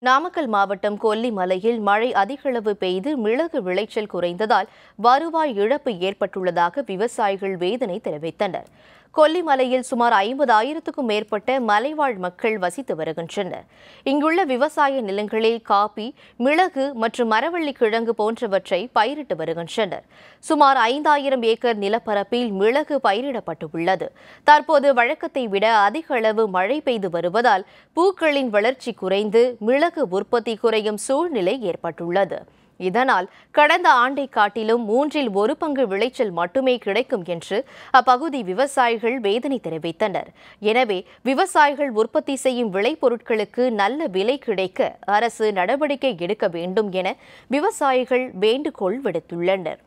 நாமக்கல் மாவட்டம் கொல்லிமலையில் மழை அதிகளவு பெய்து மிளகு விளைச்சல் குறைந்ததால் வருவாய் இழப்பு ஏற்பட்டுள்ளதாக விவசாயிகள் வேதனை தெரிவித்தனர் கொல்லிமலையில் சுமார் ஐம்பதாயிரத்துக்கும் மேற்பட்ட மலைவாழ் மக்கள் வசித்து வருகின்றனர் இங்குள்ள விவசாய நிலங்களில் காபி மிளகு மற்றும் மரவள்ளி கிழங்கு போன்றவற்றை பயிரிட்டு வருகின்றனர் சுமார் ஐந்தாயிரம் ஏக்கர் நிலப்பரப்பில் மிளகு பயிரிடப்பட்டுள்ளது தற்போது வழக்கத்தை விட அதிக அளவு மழை பெய்து வருவதால் பூக்களின் வளர்ச்சி குறைந்து மிளகு உற்பத்தி குறையும் சூழ்நிலை ஏற்பட்டுள்ளது இதனால் கடந்த ஆண்டை காட்டிலும் மூன்றில் ஒரு பங்கு விளைச்சல் மட்டுமே கிடைக்கும் என்று அப்பகுதி விவசாயிகள் வேதனை தெரிவித்தனர் எனவே விவசாயிகள் உற்பத்தி செய்யும் விளைபொருட்களுக்கு நல்ல விலை கிடைக்க அரசு நடவடிக்கை எடுக்க வேண்டும் என விவசாயிகள் வேண்டுகோள் விடுத்துள்ளனர்